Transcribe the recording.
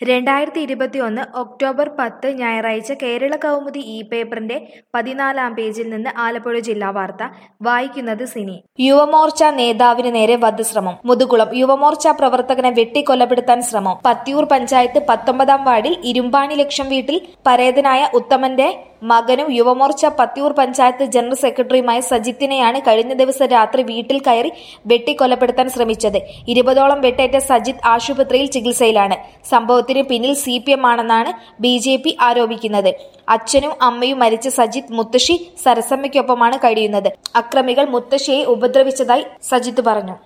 രണ്ടായിരത്തി ഇരുപത്തിയൊന്ന് ഒക്ടോബർ പത്ത് ഞായറാഴ്ച കേരള കൗമുദി ഇ പേപ്പറിന്റെ പതിനാലാം പേജിൽ നിന്ന് ആലപ്പുഴ ജില്ലാ വാർത്ത വായിക്കുന്നത് സിനി യുവമോർച്ച നേതാവിന് നേരെ വധശ്രമം മുതുകുളം യുവമോർച്ച പ്രവർത്തകനെ വെട്ടിക്കൊലപ്പെടുത്താൻ ശ്രമം പത്തിയൂർ പഞ്ചായത്ത് പത്തൊമ്പതാം വാർഡിൽ ഇരുമ്പാണി ലക്ഷം വീട്ടിൽ പരേതനായ ഉത്തമന്റെ മകനും യുവമോർച്ച പത്തിയൂർ പഞ്ചായത്ത് ജനറൽ സെക്രട്ടറിയുമായ സജിത്തിനെയാണ് കഴിഞ്ഞ ദിവസം രാത്രി വീട്ടിൽ കയറി വെട്ടിക്കൊലപ്പെടുത്താൻ ശ്രമിച്ചത് ഇരുപതോളം വെട്ടേറ്റ സജിത്ത് ആശുപത്രിയിൽ ചികിത്സയിലാണ് സംഭവത്തിന് പിന്നിൽ സി പി എം ആണെന്നാണ് ബി ജെ പി ആരോപിക്കുന്നത് അച്ഛനും അമ്മയും മരിച്ച സജിത്ത് മുത്തശ്ശി സരസമ്മയ്ക്കൊപ്പമാണ് കഴിയുന്നത് അക്രമികൾ മുത്തശ്ശിയെ ഉപദ്രവിച്ചതായി സജിത്ത് പറഞ്ഞു